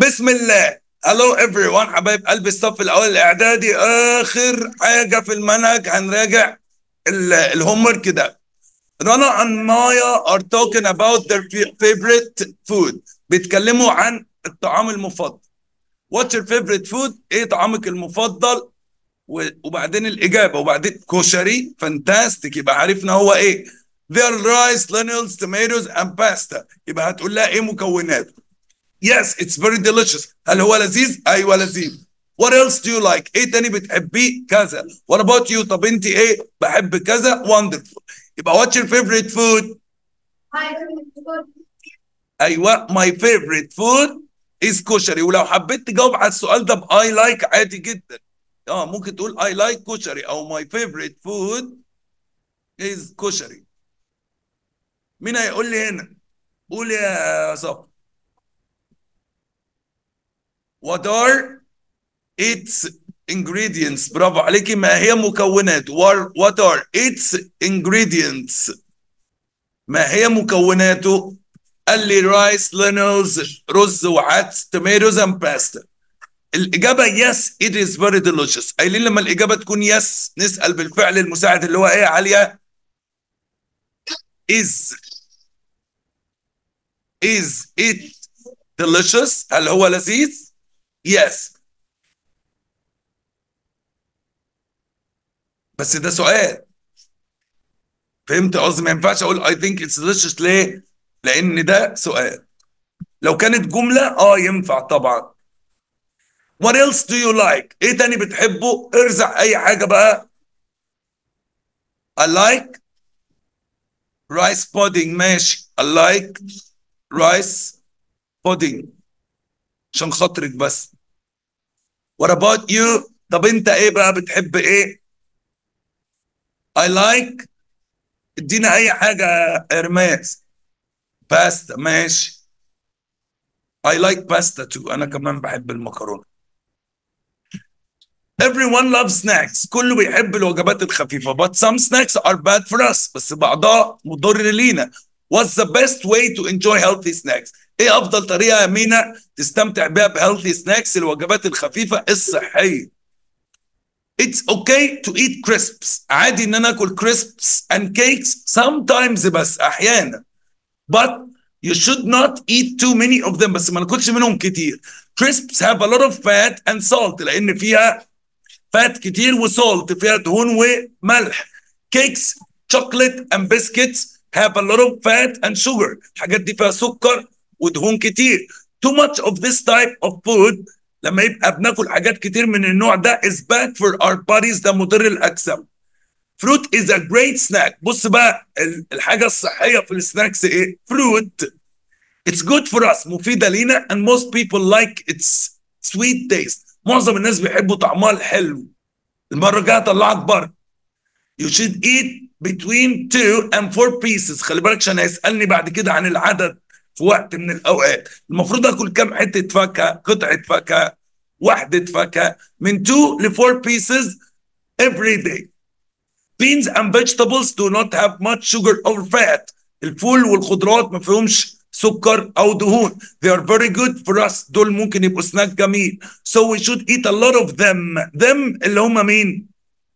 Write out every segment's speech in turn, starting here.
بسم الله هلو ايفري ون حبايب قلبي الصف الاول الاعدادي اخر حاجه في المنهج هنراجع الهوم ورك ده رنا and مايا are talking about their favorite food بيتكلموا عن الطعام المفضل what's your favorite food ايه طعامك المفضل وبعدين الاجابه وبعدين كشري فانتاستيك يبقى عرفنا هو ايه their rice lentils tomatoes and pasta يبقى هتقول لها ايه مكوناته Yes, it's very delicious. هل هو لذيذ؟ أيوة لذيذ. What else do you like? إيه تاني بتحبيه؟ كذا. What about you? طب أنت إيه؟ بحب كذا. Wonderful. يبقى what's your favorite food? My favorite food. أيوة my favorite food is كشري ولو حبيت تجاوب على السؤال ده ب I like عادي جدا. اه ممكن تقول I like كشري أو my favorite food is كشري. مين هيقول لي هنا؟ قول يا صفا. What are its ingredients برافو عليكي ما هي مكونات what are its ingredients ما هي مكوناته قال لي rice lentils رز وعدس tomatoes and pasta الإجابة yes it is very delicious قايلين لما الإجابة تكون yes نسأل بالفعل المساعد اللي هو إيه عالية is is it delicious هل هو لذيذ Yes. بس ده سؤال فهمت قصدي ما ينفعش اقول I think it's delicious ليه؟ لأن ده سؤال لو كانت جملة اه ينفع طبعا What else do you like؟ ايه تاني بتحبه؟ ارزع أي حاجة بقى I like rice pudding ماشي I like rice pudding عشان خاطرك بس What about you طب انت ايه بقى بتحب ايه I like ادينا اي حاجة ارماس باستا ماشي I like pasta too انا كمان بحب المكرونة Everyone loves snacks كله بيحب الوجبات الخفيفة but some snacks are bad for us بس بعضها مضر لينا What's the best way to enjoy healthy snacks ايه افضل طريقه يا مينا تستمتع بيها بهيلثي سناكس الوجبات الخفيفه الصحيه It's okay to eat crisps عادي ان انا اكل crisps and cakes sometimes بس احيانا but you should not eat too many of them بس ما ناكلش منهم كتير crisps have a lot of fat and salt لان فيها فات كتير وسولت فيها دهون وملح cakes chocolate and biscuits have a lot of fat and sugar الحاجات دي فيها سكر ودهون كتير too much of this type of food لما يبقى بناكل حاجات كتير من النوع ده is bad for our bodies ده مضر الاجسام fruit is a great snack بص بقى الحاجه الصحيه في السناكس ايه fruit it's good for us مفيده لينا and most people like its sweet taste معظم الناس بيحبوا طعمها الحلو المره الجايه اطلعك بره you should eat between two and four pieces خلي بالك عشان هيسالني بعد كده عن العدد في وقت من الاوقات المفروض اكل كام حته فاكهه قطعه فاكهه وحده فاكهه من 2 ل 4 pieces every day beans and vegetables do not have much sugar or fat الفول والخضروات ما فيهمش سكر او دهون they are very good for us دول ممكن يبقوا سناك جميل so we should eat a lot of them them اللي هم مين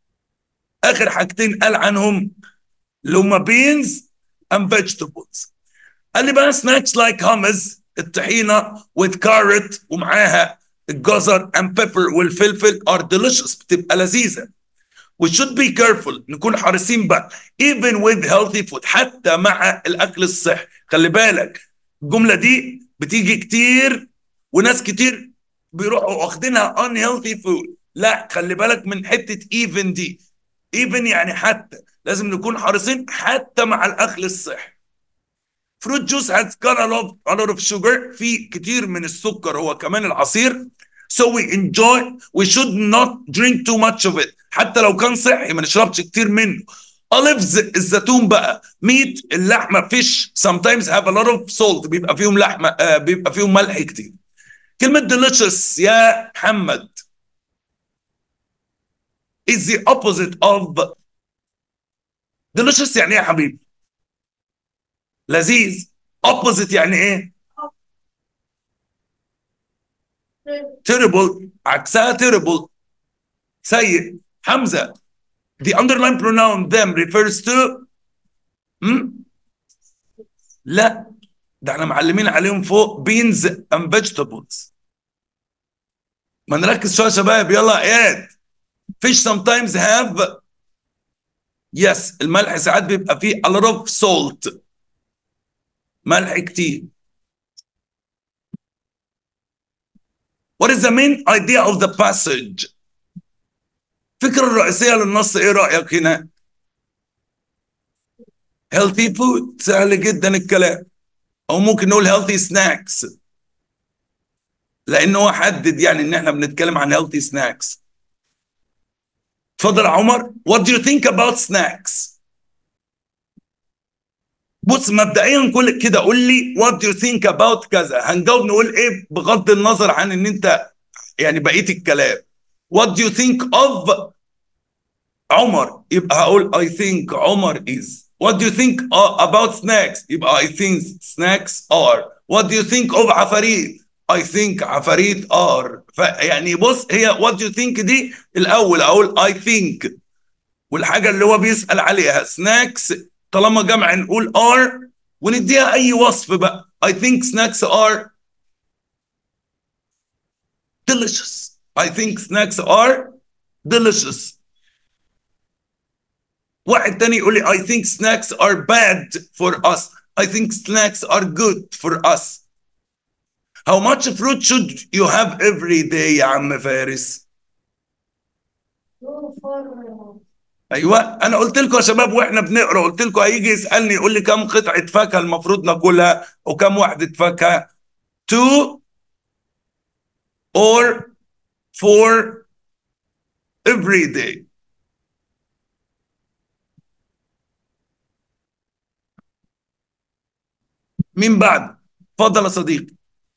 اخر حاجتين قال عنهم اللي هم beans and vegetables قال لي بقى سناكس لايك hummus الطحينه with carrot ومعاها الجزر and pepper والفلفل are delicious بتبقى لذيذه we should be careful نكون حريصين بقى even with healthy food حتى مع الاكل الصحي خلي بالك الجمله دي بتيجي كتير وناس كتير بيروحوا واخدينها unhealthy food لا خلي بالك من حته even دي even يعني حتى لازم نكون حريصين حتى مع الاكل الصحي fruit juice has got a lot, a lot of sugar في كتير من السكر هو كمان العصير so we enjoy we should not drink too much of it حتى لو كان صحي ما نشربش كتير منه olives الزيتون بقى meat اللحمه fish sometimes have a lot of salt بيبقى فيهم لحمه آه بيبقى فيهم ملح كتير كلمه delicious يا محمد is the opposite of delicious يعني ايه يا حبيبي لذيذ opposite يعني ايه terrible عكسها terrible سيء حمزة the underline pronoun them refers to hmm? لا ده احنا معلمين عليهم فوق beans and vegetables ما نركز شويه يا شباب يلا اياد fish sometimes have yes الملح ساعات بيبقى فيه a lot of salt ملح كتير What is the main idea of the passage? الفكرة الرئيسية للنص ايه رأيك هنا؟ healthy food سهل جدا الكلام او ممكن نقول healthy snacks لانه هو حدد يعني ان احنا بنتكلم عن healthy snacks اتفضل يا عمر what do you think about snacks بص مبدئيا كل كده قول لي what do you think about كذا هنجاوب نقول ايه بغض النظر عن ان انت يعني بقيه الكلام what do you think of عمر يبقى هقول I think عمر is what do you think about snacks يبقى I think snacks are what do you think of عفاريت I think عفاريت are فيعني بص هي what do you think دي الاول اقول I think والحاجه اللي هو بيسال عليها snacks طالما جمع نقول are ونديها اي وصف بقى I think snacks are delicious I think snacks are delicious واحد تاني يقول لي I think snacks are bad for us I think snacks are good for us How much fruit should you have every day يا عم فارس Two for ايوه انا قلت لكم يا شباب واحنا بنقرا قلت لكم هيجي يسالني يقول لي كم قطعه فاكهه المفروض ناكلها وكم وحده فاكهه 2 or 4 every day مين بعد اتفضل يا صديقي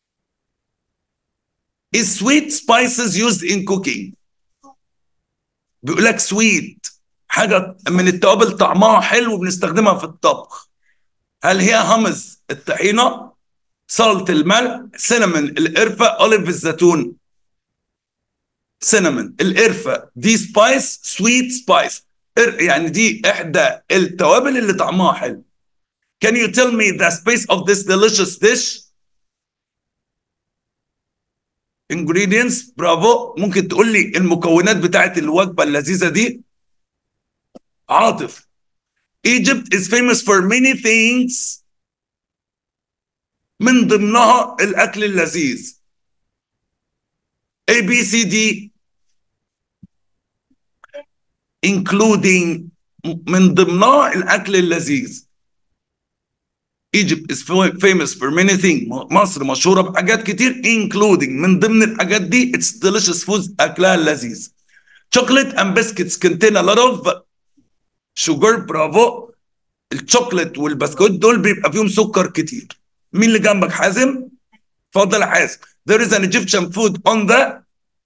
Is sweet spices used in cooking بيقول لك سويت حاجه من التوابل طعمها حلو بنستخدمها في الطبخ هل هي همز الطحينه سلط الملح سينامون القرفه اوليف الزيتون سينامون القرفه دي سبايس سويت سبايس يعني دي احدى التوابل اللي طعمها حلو Can you tell me the space of this delicious dish? ingredients برافو ممكن تقول لي المكونات بتاعت الوجبه اللذيذه دي عاطف Egypt is famous for many things من ضمنها الأكل اللذيذ A B C D including من ضمنها الأكل اللذيذ Egypt is famous for many things مصر مشهورة بحاجات كتير including من ضمن الحاجات دي it's delicious food أكلها اللذيذ chocolate and biscuits contain a lot of شوجر برافو الشوكليت والبسكوت دول بيبقى فيهم سكر كتير مين اللي جنبك حازم اتفضل يا حازم there is an Egyptian food on the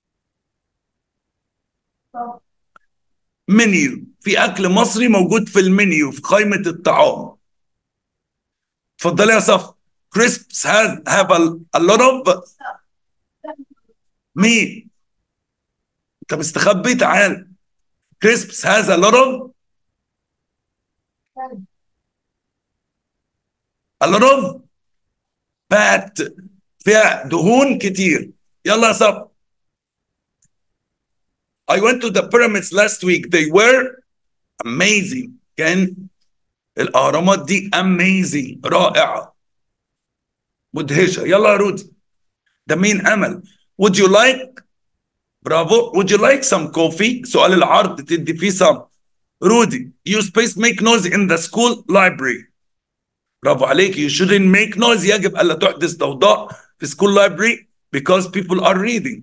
menu في اكل مصري موجود في المنيو في قائمه الطعام اتفضل يا صف crisps has have a, a lot of مين انت مستخبي تعال crisps has a lot of a lot of fat فيها دهون كتير يلا يا صف I went to the pyramids last week they were amazing كان الأهرامات دي amazing رائعة مدهشة يلا يا رودي ده مين أمل would you like برافو would you like some coffee سؤال العرض تدي فيه some رودي you space make noise in the school library برافو عليك you shouldn't make noise يجب ألا تحدث ضوضاء في school library because people are reading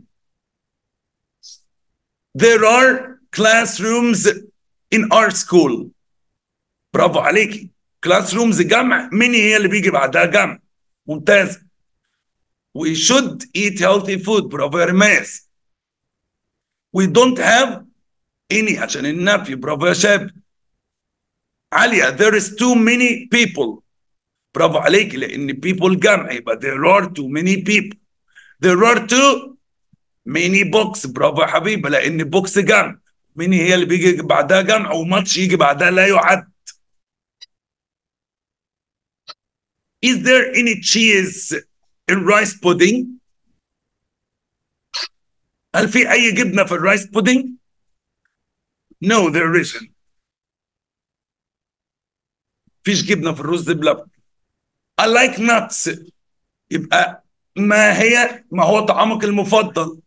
there are classrooms in our school برافو عليكي classrooms جمع مين هي اللي بيجي بعدها جمع ممتاز we should eat healthy food برافو يا رماس we don't have any عشان النفي برافو يا شاب عالية there is too many people برافو عليك لأن people جمع يبقى there are too many people there are too ميني بوكس برافو يا حبيبي لان بوكس جمع ميني هي اللي بيجي بعدها جمع وماتش يجي بعدها لا يعد Is there any cheese in rice pudding? هل في أي جبنة في الرايس pudding? No, there isn't. فيش جبنة في الرز بلبن. I like nuts. يبقى ما هي ما هو طعامك المفضل؟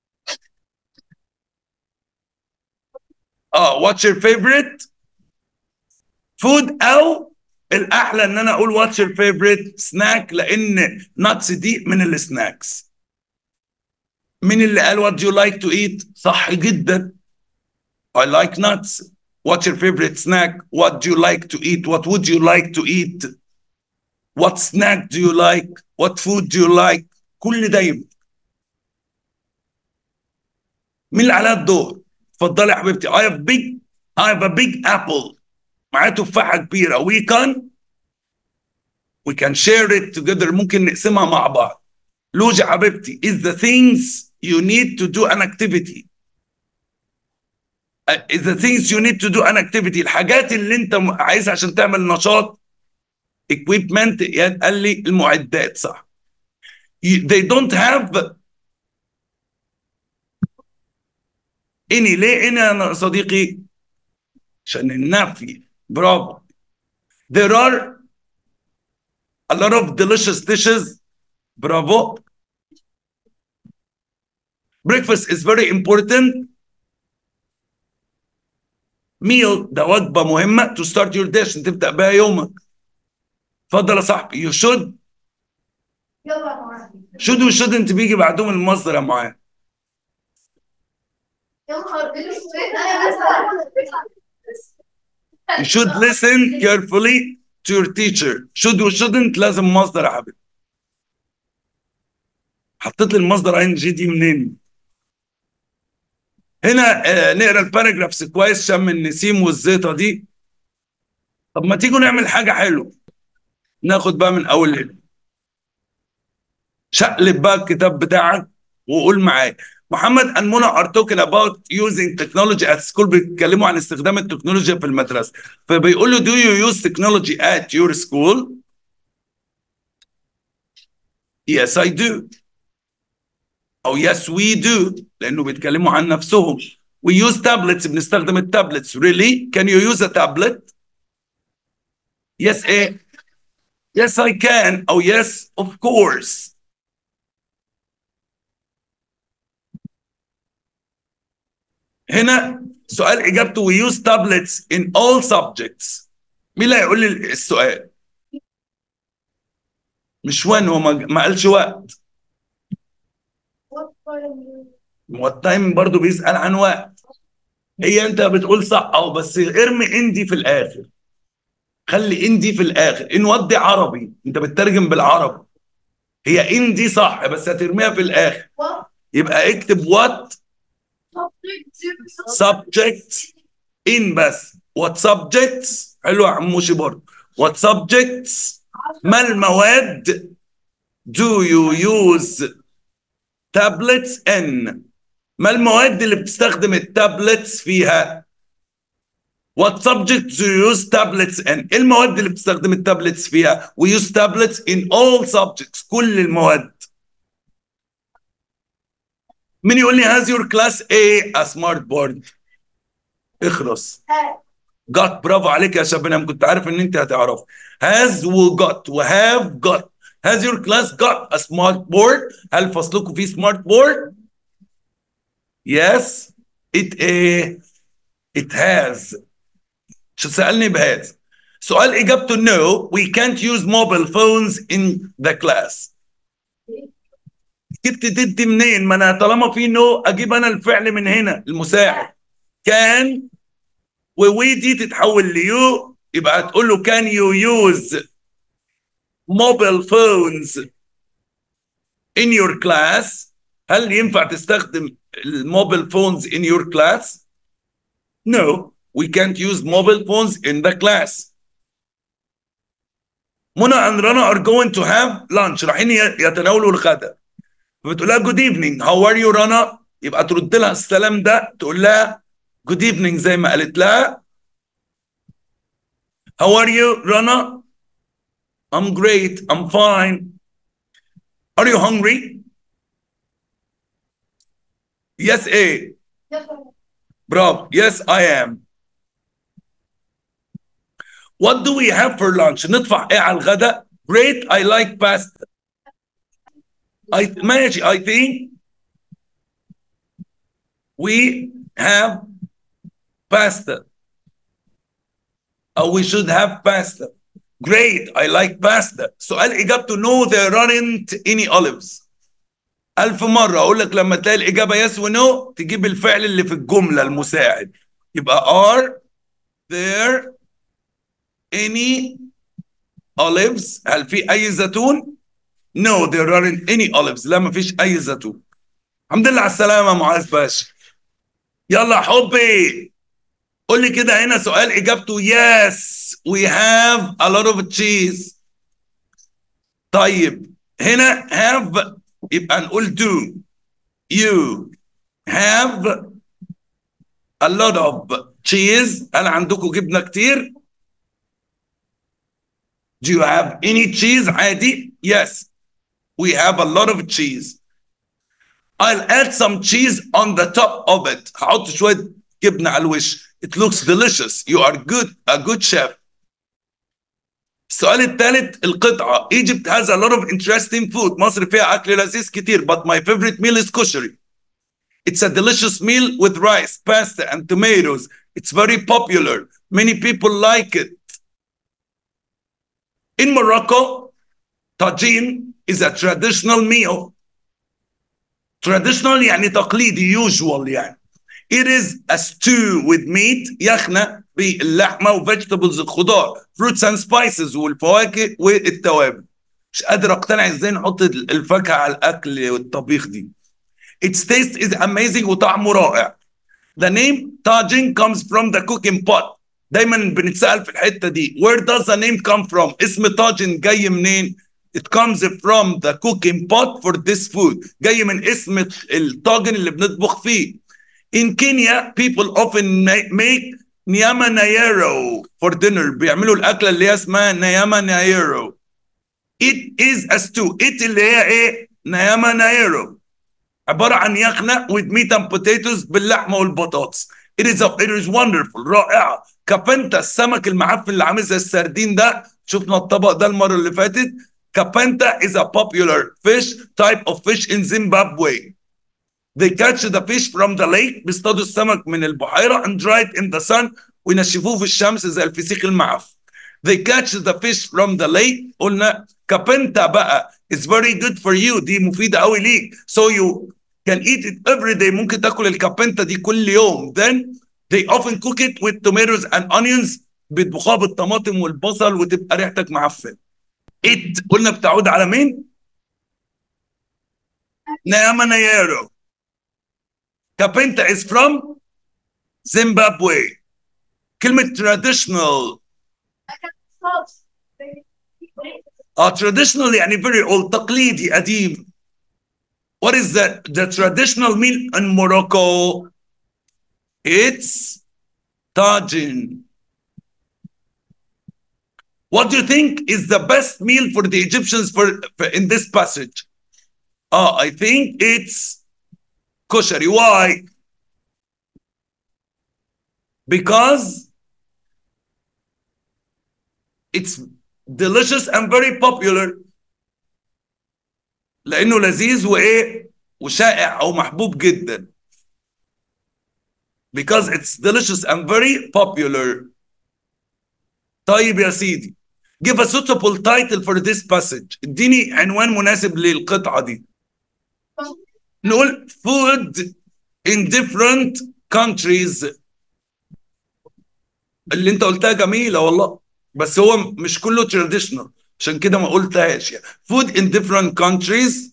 اه what's your favorite food او الاحلى ان انا اقول what's your favorite snack لان nuts دي من السناكس مين اللي قال what do you like to eat صح جدا I like nuts what's your favorite snack what do you like to eat what would you like to eat what snack do you like what food do you like كل ده يبقى مين اللي عليها الدور اتفضلي يا حبيبتي I have big I have a big apple معايا تفاحة كبيرة we can we can share it together ممكن نقسمها مع بعض لوجة حبيبتي is the things you need to do an activity Uh, is the things you need to do an activity الحاجات اللي انت م- عايزها عشان تعمل نشاط equipment يعني قال لي المعدات صح You- they don't have اني ليه اني انا صديقي عشان النفي برافو there are a lot of delicious dishes برافو breakfast is very important meal ده وجبة مهمة to start your day عشان تبدأ بها يومك اتفضل يا صاحبي you should يلا يا معاذ should و shouldn't بيجي بعدهم المصدر يا معاذ يا نهار اسود انا بس You should listen carefully to your teacher. Should و shouldn't لازم مصدر يا حبيبي. حطيت لي المصدر ان جي دي منين؟ هنا آه نقرا الباراجرافز كويس شم النسيم والزيطه دي. طب ما تيجوا نعمل حاجه حلوه. ناخد بقى من اول هنا. شقلب بقى الكتاب بتاعك وقول معايا. محمد and Mona are talking about using technology at school بيتكلموا عن استخدام التكنولوجيا في المدرسة فبيقول له do you use technology at your school yes I do أو yes we do لأنه بيتكلموا عن نفسهم we use tablets بنستخدم التابلتس really can you use a tablet yes إيه yes I can أو yes of course هنا سؤال اجابته we use tablets in all subjects مين اللي هيقول لي السؤال مش وين هو ما ما قالش وقت what time برضو بيسأل عن وقت هي انت بتقول صح او بس ارمي اندي في الاخر خلي اندي في الاخر ان ودي عربي انت بتترجم بالعربي هي اندي صح بس هترميها في الاخر يبقى اكتب what subjects in بس what subjects حلو يا عموشي برضه what subjects ما المواد do you use tablets in ما المواد اللي بتستخدم التابلتس فيها what subjects do you use tablets in ايه المواد اللي بتستخدم التابلتس فيها we use tablets in all subjects كل المواد مين يقول لي has your class A a smart board اخرس got برافو عليك يا شباب كنت عارف ان انت هتعرف has و got و have got has your class got a smart board هل فصلكم فيه smart board yes it a it has شو سألني بهذا سؤال اجابته no we can't use mobile phones in the class جبت تدي منين ما انا طالما في نو اجيب انا الفعل من هنا المساعد كان ووي دي تتحول ليو يبقى هتقول له كان يو يوز موبايل فونز in your class هل ينفع تستخدم الموبايل فونز in your class no we can't use mobile phones in the class منى and Rana are going to have lunch رايحين يتناولوا الغداء فبتقول لها جود ايفنينج هاو ار يو رنا يبقى ترد لها السلام ده تقول لها جود ايفنينج زي ما قالت لها هاو ار يو رنا I'm great I'm fine are you hungry yes ايه برافو yes I am what do we have for lunch ندفع ايه على الغداء great I like pasta I ماشي I think we have pasta or we should have pasta great I like pasta سؤال اجابته no there aren't any olives ألف مرة أقول لك لما تلاقي الإجابة yes و no تجيب الفعل اللي في الجملة المساعد يبقى are there any olives هل في أي زيتون؟ No there aren't any olives لا ما فيش أي زيتون الحمد لله على السلامة يا معاذ باشا يلا حبي قول لي كده هنا سؤال إجابته yes we have a lot of cheese طيب هنا have يبقى نقول do you have a lot of cheese هل عندكم جبنة كتير؟ Do you have any cheese عادي؟ Yes we have a lot of cheese I'll add some cheese on the top of it هحط شوية جبنة على الوش It looks delicious you are good a good chef السؤال الثالث القطعة Egypt has a lot of interesting food مصر فيها أكل لذيذ كتير but my favorite meal is كشري It's a delicious meal with rice, pasta and tomatoes. It's very popular. Many people like it. In Morocco, tagine is a traditional meal. Traditional يعني تقليدي usual يعني. It is a stew with meat يخنة باللحمة وفيجيتابلز الخضار fruits and spices والفواكه والتوابل. مش قادر اقتنع ازاي نحط الفاكهة على الاكل والطبيخ دي. Its taste is amazing وطعمه رائع. The name Tajin comes from the cooking pot. دايما بنتسأل في الحتة دي where does the name come from؟ اسم طاجن جاي منين؟ It comes from the cooking pot for this food. جاي من اسم الطاجن اللي بنطبخ فيه. In Kenya, people often make nyama nayero for dinner. بيعملوا الأكلة اللي هي اسمها nyama nayero. It is a stew. It اللي هي إيه؟ nyama nayero. عبارة عن يخنة with meat and potatoes باللحمة والبطاطس. It is, a, it is wonderful رائعة. كابنتا السمك المعفن اللي عامل زي السردين ده شفنا الطبق ده المرة اللي فاتت. Kapenta is a popular fish type of fish in Zimbabwe. They catch the fish from the lake بيصطادوا السمك من البحيرة and dry it in the sun وينشفوه في الشمس زي الفسيخ المعفن. They catch the fish from the lake قلنا كابنتا بقى is very good for you دي مفيدة قوي ليك so you can eat it every day ممكن تاكل الكابنتا دي كل يوم then they often cook it with tomatoes and onions بيطبخوها بالطماطم والبصل وتبقى ريحتك معفن it قلنا بتعود على مين؟ نياما نيارو كابنتا is from Zimbabwe كلمة traditional اه traditional يعني very old تقليدي قديم What is the, the traditional meal in Morocco? It's tagine. What do you think is the best meal for the Egyptians for, for in this passage? Oh, I think it's koshari. Why? Because it's delicious and very popular. لانه لذيذ وايه وشائع او محبوب جدا because it's delicious and very popular طيب يا سيدي give a suitable title for this passage اديني عنوان مناسب للقطعه دي نقول food in different countries اللي انت قلتها جميله والله بس هو مش كله traditional عشان كده ما قلتهاش يعني food in different countries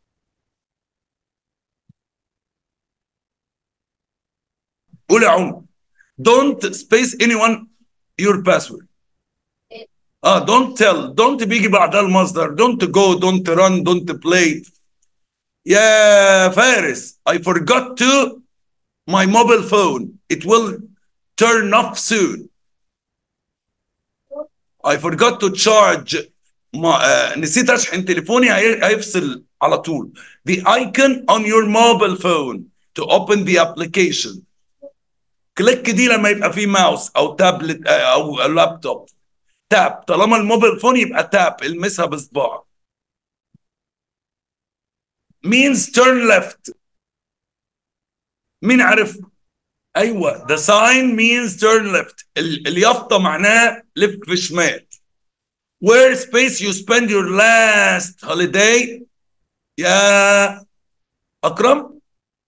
قول يا عمر don't space anyone your password اه don't tell don't بيجي بعدها المصدر don't go don't run don't play يا فارس I forgot to my mobile phone it will turn off soon I forgot to charge ما آه نسيت اشحن تليفوني هي- هيفصل على طول the icon on your mobile phone to open the application كليك دي لما يبقى فيه ماوس او تابلت آه، او لابتوب تاب طالما الموبايل فون يبقى تاب المسها بصباعك means turn left مين عارف ايوه the sign means turn left ال- اليافطه معناها لف في شمال where space you spend your last holiday يا اكرم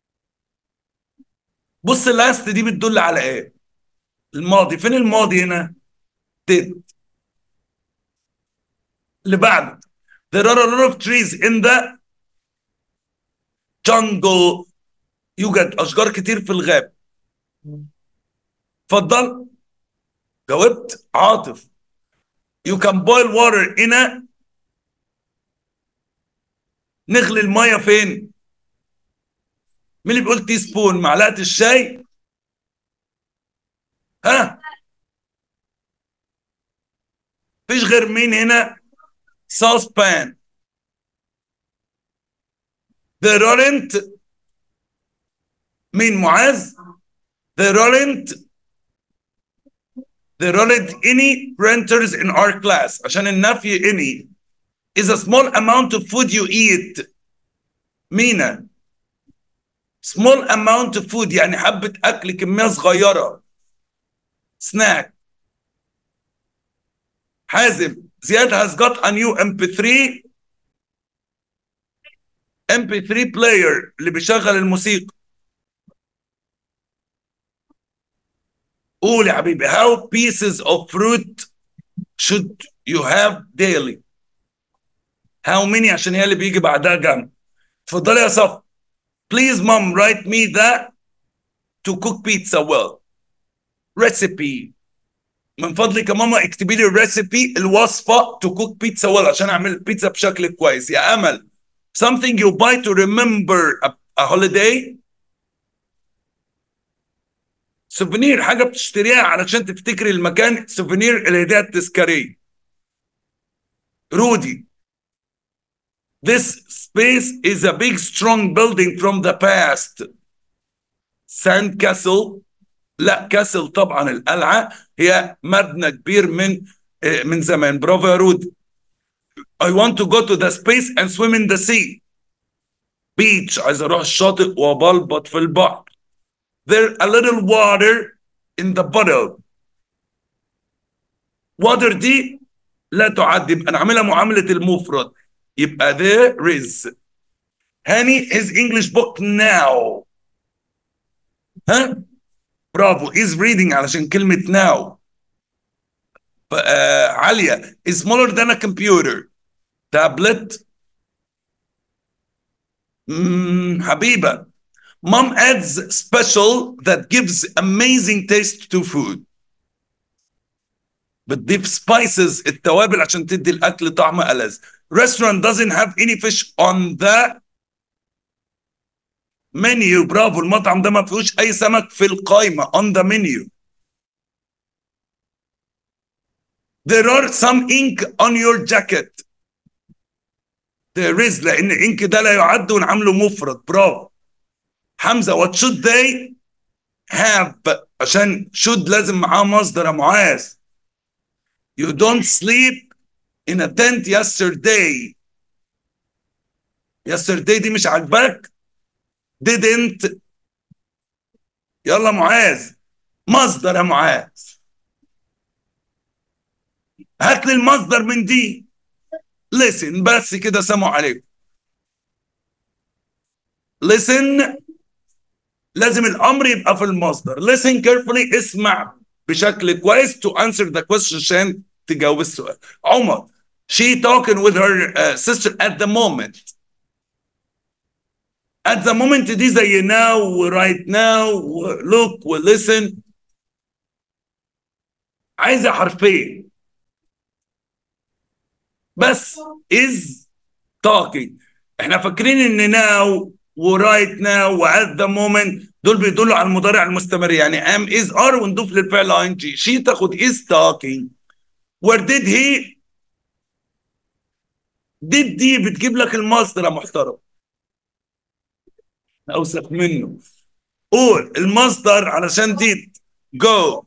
بص last دي بتدل على ايه الماضي فين الماضي هنا did اللي بعده there are a lot of trees in the jungle يوجد اشجار كتير في الغاب اتفضل جاوبت عاطف you can boil water in a نغلي الميه فين مين اللي بيقول تي سبون معلقه الشاي ها فيش غير مين هنا sauce pan there aren't مين معاذ there aren't there aren't any printers in our class عشان النفي any is a small amount of food you eat مينا small amount of food يعني حبة أكل كمية صغيرة snack حازم زياد has got a new MP3 MP3 player اللي بيشغل الموسيقى قول يا حبيبي how pieces of fruit should you have daily how many عشان هي اللي بيجي بعدها جنب اتفضلي يا صف please mom write me that to cook pizza well recipe من فضلك يا ماما اكتبي لي الريسيبي الوصفه to cook pizza well عشان اعمل بيتزا بشكل كويس يا امل something you buy to remember a, a holiday سوفينير حاجه بتشتريها علشان تفتكري المكان سوفينير الهديه التذكاريه رودي This space is a big strong building from the past. Sand castle لا كاسل طبعا القلعة هي مبنى كبير من آه، من زمان برافو يا رودي I want to go to the space and swim in the sea. Beach عايز اروح الشاطئ وبلبط في البحر. There a little water in the bottle. Water دي لا تعد يبقى نعملها معاملة المفرد. يبقى there is. هاني his English book now. ها؟ برافو is reading علشان كلمة now. ف- آه عالية is smaller than a computer. Tablet. مم، حبيبة. Mom adds special that gives amazing taste to food. بتضيف spices التوابل عشان تدي الأكل طعم ألذ. Restaurant doesn't have any fish on the menu. برافو المطعم ده ما فيهوش أي سمك في القائمة on the menu. There are some ink on your jacket. There is لأن ink ده لا يعد ونعمله مفرد برافو. حمزة what should they have عشان should لازم معاه مصدر يا معاذ. You don't sleep in a tent yesterday. Yesterday دي مش عاجباك؟ didn't يلا معاذ مصدر يا معاذ هات لي المصدر من دي listen بس كده سمعوا عليكم listen لازم الامر يبقى في المصدر listen carefully اسمع بشكل كويس to answer the question عشان تجاوب السؤال عمر she talking with her uh, sister at the moment at the moment دي زي now و right now و look و listen عايزة حرفين بس is talking احنا فاكرين ان ناو ورايت ناو وات ذا مومنت دول بيدلوا على المضارع المستمر يعني ام از ار ونضيف للفعل ان جي شي تاخد از talking where did he did دي بتجيب لك المصدر يا محترم اوسخ منه قول المصدر علشان did go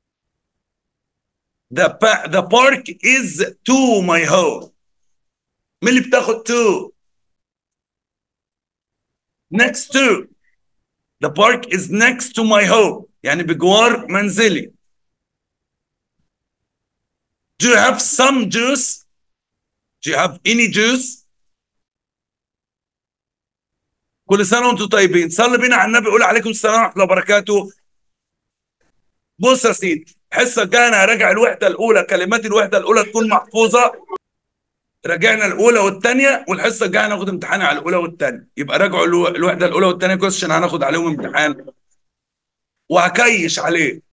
the pa- the park is to my home مين اللي بتاخد to next to the park is next to my home يعني بجوار منزلي do you have some juice do you have any juice كل سنة وانتم طيبين صلي بينا على النبي قول عليكم السلام ورحمة الله وبركاته بص يا سيدي الحصة الجاية أنا هراجع الوحدة الأولى كلمات الوحدة الأولى تكون محفوظة راجعنا الأولى والثانية والحصة الجاية هناخد امتحان على الأولى والثانية يبقى راجعوا الو- الوحدة الأولى والثانية كويس عشان هناخد عليهم امتحان وهكيش عليه